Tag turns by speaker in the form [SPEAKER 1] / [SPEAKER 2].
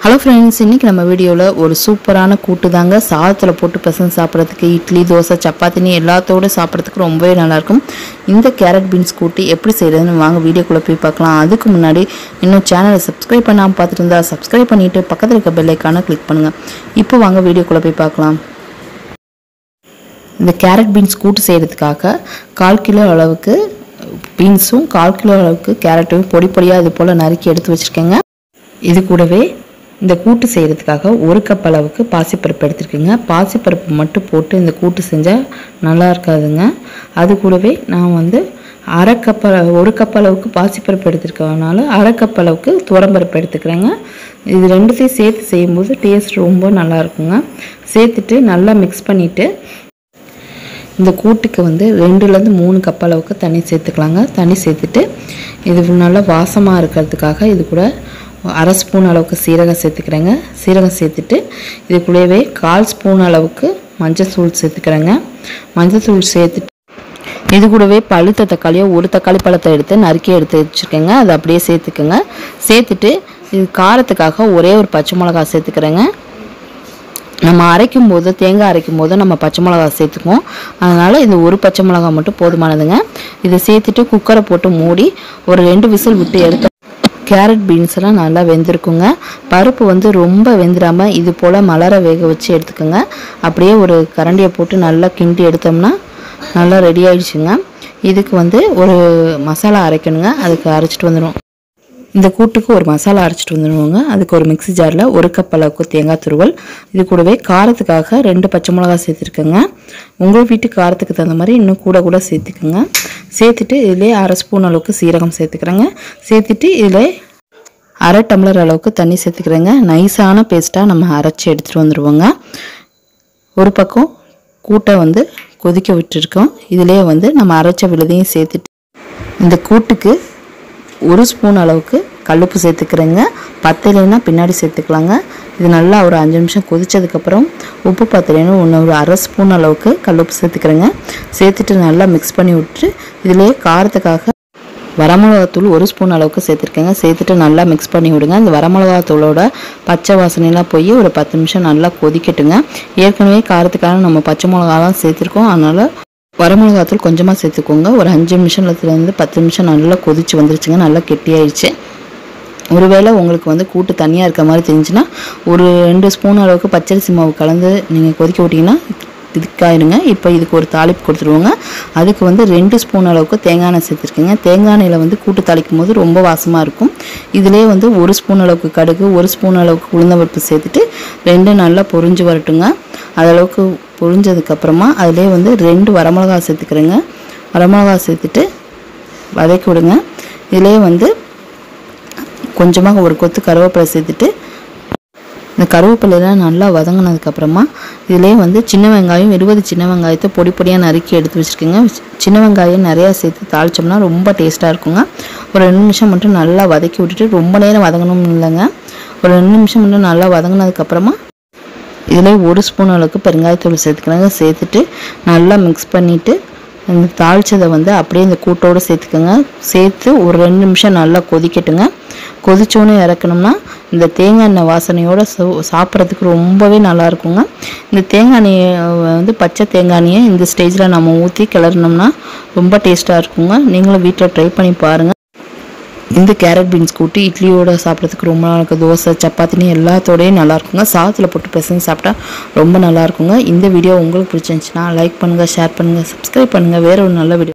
[SPEAKER 1] hello friends இன்றைக்கி நம்ம வீடியோவில் ஒரு சூப்பரான கூட்டு தாங்க சாதத்தில் போட்டு பசங்க சாப்பிட்றதுக்கு இட்லி தோசை சப்பாத்தினி எல்லாத்தோடு சாப்பிட்றதுக்கு ரொம்பவே நல்லாயிருக்கும் இந்த கேரட் பீன்ஸ் கூட்டு எப்படி செய்கிறதுன்னு வாங்க வீடியோக்குள்ளே போய் பார்க்கலாம் அதுக்கு முன்னாடி இன்னும் சேனலை சப்ஸ்கிரைப் பண்ணாமல் பார்த்துட்டு இருந்தா சப்ஸ்கிரைப் பண்ணிவிட்டு பக்கத்தில் இருக்க பெல்லைக்கான கிளிக் பண்ணுங்கள் இப்போ வாங்க வீடியோக்குள்ளே போய் பார்க்கலாம் இந்த கேரட் பீன்ஸ் கூட்டு செய்கிறதுக்காக கால் கிலோ அளவுக்கு பீன்ஸும் கால் கிலோ அளவுக்கு கேரட்டும் பொடி பொடியாக இது போல் நறுக்கி எடுத்து வச்சுருக்கேங்க இது கூடவே இந்த கூட்டு செய்கிறதுக்காக ஒரு கப் அளவுக்கு பாசிப்பருப்பு எடுத்துருக்கேங்க பாசிப்பருப்பு மட்டும் போட்டு இந்த கூட்டு செஞ்சால் நல்லா இருக்காதுங்க அது கூடவே நான் வந்து அரை கப் அள- ஒரு கப் அளவுக்கு பாசிப்பருப்பு எடுத்துருக்கனால அரை கப் அளவுக்கு துவரம்பருப்பு எடுத்துக்கிறேங்க இது ரெண்டுத்தையும் சேர்த்து செய்யும்போது டேஸ்ட் ரொம்ப நல்லா இருக்குங்க சேர்த்துட்டு நல்லா மிக்ஸ் பண்ணிவிட்டு இந்த கூட்டுக்கு வந்து ரெண்டுலேருந்து மூணு கப் அளவுக்கு தண்ணி சேர்த்துக்கலாங்க தண்ணி சேர்த்துட்டு இது நல்லா வாசமாக இருக்கிறதுக்காக இது கூட அரை ஸ்பூன் அளவுக்கு சீரகம் சேர்த்துக்கிறேங்க சீரகம் சேர்த்துட்டு இது கூடவே கால் ஸ்பூன் அளவுக்கு மஞ்சள்தூள் சேர்த்துக்கிறேங்க மஞ்சள்தூள் சேர்த்துட்டு இது கூடவே பழுத்த தக்காளியோ ஒரு தக்காளி பழத்தை எடுத்து நறுக்கி எடுத்து வச்சுருக்கேங்க அதை அப்படியே சேர்த்துக்கோங்க சேர்த்துட்டு இது காரத்துக்காக ஒரே ஒரு பச்சை மிளகாய் சேர்த்துக்கிறேங்க நம்ம அரைக்கும் போது தேங்காய் அரைக்கும் போது நம்ம பச்சை மிளகா சேர்த்துக்குவோம் அதனால் இந்த ஒரு பச்சை மிளகா மட்டும் போதுமானதுங்க இதை சேர்த்துட்டு குக்கரை போட்டு மூடி ஒரு ரெண்டு விசில் விட்டு எடுத்தோம் கேரட் பீன்ஸ் எல்லாம் நல்லா வெந்திருக்குங்க பருப்பு வந்து ரொம்ப வெந்துடாமல் இது போல் மலர வேக வச்சு எடுத்துக்கோங்க அப்படியே ஒரு கரண்டியை போட்டு நல்லா கிண்டி எடுத்தோம்னா நல்லா ரெடி ஆயிடுச்சுங்க இதுக்கு வந்து ஒரு மசாலா அரைக்கணுங்க அதுக்கு அரைச்சிட்டு வந்துடும் இந்த கூட்டுக்கு ஒரு மசாலா அரைச்சிட்டு வந்துடுவோங்க அதுக்கு ஒரு மிக்ஸி ஜாரில் ஒரு கப் அளவுக்கு தேங்காய் துருவல் இது கூடவே காரத்துக்காக ரெண்டு பச்சை மிளகாய் சேர்த்துருக்கேங்க உங்கள் வீட்டு காரத்துக்கு தகுந்த மாதிரி இன்னும் கூட கூட சேர்த்துக்குங்க சேர்த்துட்டு இதிலே அரை ஸ்பூன் அளவுக்கு சீரகம் சேர்த்துக்கிறேங்க சேர்த்துட்டு இதில் அரை டம்ளர் அளவுக்கு தண்ணி சேர்த்துக்கிறேங்க நைஸான பேஸ்ட்டாக நம்ம அரைச்சி எடுத்துகிட்டு வந்துடுவோங்க ஒரு பக்கம் கூட்டை வந்து கொதிக்க விட்டுருக்கோம் இதிலே வந்து நம்ம அரைச்ச விழுதையும் சேர்த்துட்டு இந்த கூட்டுக்கு ஒரு ஸ்பூன் அளவுக்கு கல்லுப்பு சேர்த்துக்கிறேங்க பத்தலைன்னா பின்னாடி சேர்த்துக்கலாங்க இது நல்லா ஒரு அஞ்சு நிமிஷம் கொதிச்சதுக்கப்புறம் உப்பு பத்தலைன்னு ஒன்று ஒரு அரை ஸ்பூன் அளவுக்கு கல்லுப்பு சேர்த்துக்கிறேங்க சேர்த்துட்டு நல்லா மிக்ஸ் பண்ணி விட்டுட்டு இதிலே காரத்துக்காக வரமிளகாத்தூள் ஒரு ஸ்பூன் அளவுக்கு சேர்த்துருக்கேங்க சேர்த்துட்டு நல்லா மிக்ஸ் பண்ணி விடுங்க இந்த வரமிளகாத்தூளோட பச்சை வாசனைலாம் போய் ஒரு பத்து நிமிஷம் நல்லா கொதிக்கட்டுங்க ஏற்கனவே காரத்துக்காக நம்ம பச்சை மிளகாலாம் சேர்த்துருக்கோம் அதனால் வரமிளகாத்தூள் கொஞ்சமாக சேர்த்துக்கோங்க ஒரு அஞ்சு நிமிஷத்துலேருந்து பத்து நிமிஷம் நல்லா கொதிச்சு வந்துருச்சுங்க நல்லா கெட்டியாயிடுச்சு ஒருவேளை உங்களுக்கு வந்து கூட்டு தனியாக இருக்க மாதிரி தெரிஞ்சுன்னா ஒரு ரெண்டு ஸ்பூன் அளவுக்கு பச்சரிசி மாவு கலந்து நீங்கள் கொதிக்க விட்டிங்கன்னா இதுக்காயிருங்க இப்போ இதுக்கு ஒரு தாளிப்பு கொடுத்துருவோங்க அதுக்கு வந்து ரெண்டு ஸ்பூன் அளவுக்கு தேங்காய் எண்ணெய் சேர்த்துருக்கீங்க தேங்காய் எண்ணெயில் வந்து கூட்டு தாளிக்கும் போது ரொம்ப வாசமாக இருக்கும் இதிலே வந்து ஒரு ஸ்பூன் அளவுக்கு கடுகு ஒரு ஸ்பூன் அளவுக்கு உளுந்தம்பருப்பு சேர்த்துட்டு ரெண்டு நல்லா பொரிஞ்சு வரட்டுங்க அதளவுக்கு பொரிஞ்சதுக்கப்புறமா அதிலே வந்து ரெண்டு வரமிளகா சேர்த்துக்கிறேங்க வரமிளகா சேர்த்துட்டு வதக்கி விடுங்க இதிலே வந்து கொஞ்சமாக ஒரு கொத்து கருவேப்பிலை சேர்த்துட்டு இந்த கருவேப்பிலையெல்லாம் நல்லா வதங்கினதுக்கப்புறமா இதிலே வந்து சின்ன வெங்காயம் இருபது சின்ன வெங்காயத்தை பொடி பொடியாக நறுக்கி எடுத்து வச்சுருக்கேங்க சின்ன வெங்காயம் நிறையா சேர்த்து தாளிச்சோம்னா ரொம்ப டேஸ்ட்டாக இருக்குங்க ஒரு ரெண்டு நிமிஷம் மட்டும் நல்லா வதக்கி விட்டுட்டு ரொம்ப நேரம் வதங்கணும்னு இல்லைங்க ஒரு ரெண்டு நிமிஷம் மட்டும் நல்லா வதங்கினதுக்கப்புறமா இதில் ஒரு ஸ்பூன் அளவுக்கு பெருங்காயத்தூள் சேர்த்துக்கிறேங்க சேர்த்துட்டு நல்லா மிக்ஸ் பண்ணிவிட்டு இந்த தாளிச்சதை வந்து அப்படியே இந்த கூட்டோடு சேர்த்துக்கோங்க சேர்த்து ஒரு ரெண்டு நிமிஷம் நல்லா கொதிக்கட்டுங்க கொதிச்சோன்னு இறக்கணும்னா இந்த தேங்காய் எண்ணெய் வாசனையோட சு- சாப்பிட்றதுக்கு ரொம்பவே நல்லா இருக்குங்க இந்த தேங்காய் எண்ணெயை வந்து பச்சை தேங்காய் எண்ணெயை இந்த ஸ்டேஜில் நம்ம ஊற்றி கிளறினோம்னா ரொம்ப டேஸ்ட்டாக இருக்குங்க நீங்களும் வீட்டில் ட்ரை பண்ணி பாருங்கள் இந்த கேரட் பீன்ஸ் கூட்டி இட்லியோட சாப்பிட்றதுக்கு ரொம்ப நல்லா இருக்கும் தோசை சப்பாத்தினி எல்லாத்தோடயும் நல்லா இருக்குங்க சாதத்தில் போட்டு பிசைஞ்சு சாப்பிட்டா ரொம்ப நல்லா இருக்குங்க இந்த வீடியோ உங்களுக்கு பிடிச்சிருந்துச்சுன்னா லைக் பண்ணுங்கள் ஷேர் பண்ணுங்கள் சப்ஸ்கிரைப் பண்ணுங்கள் வேற ஒரு நல்ல வீடியோ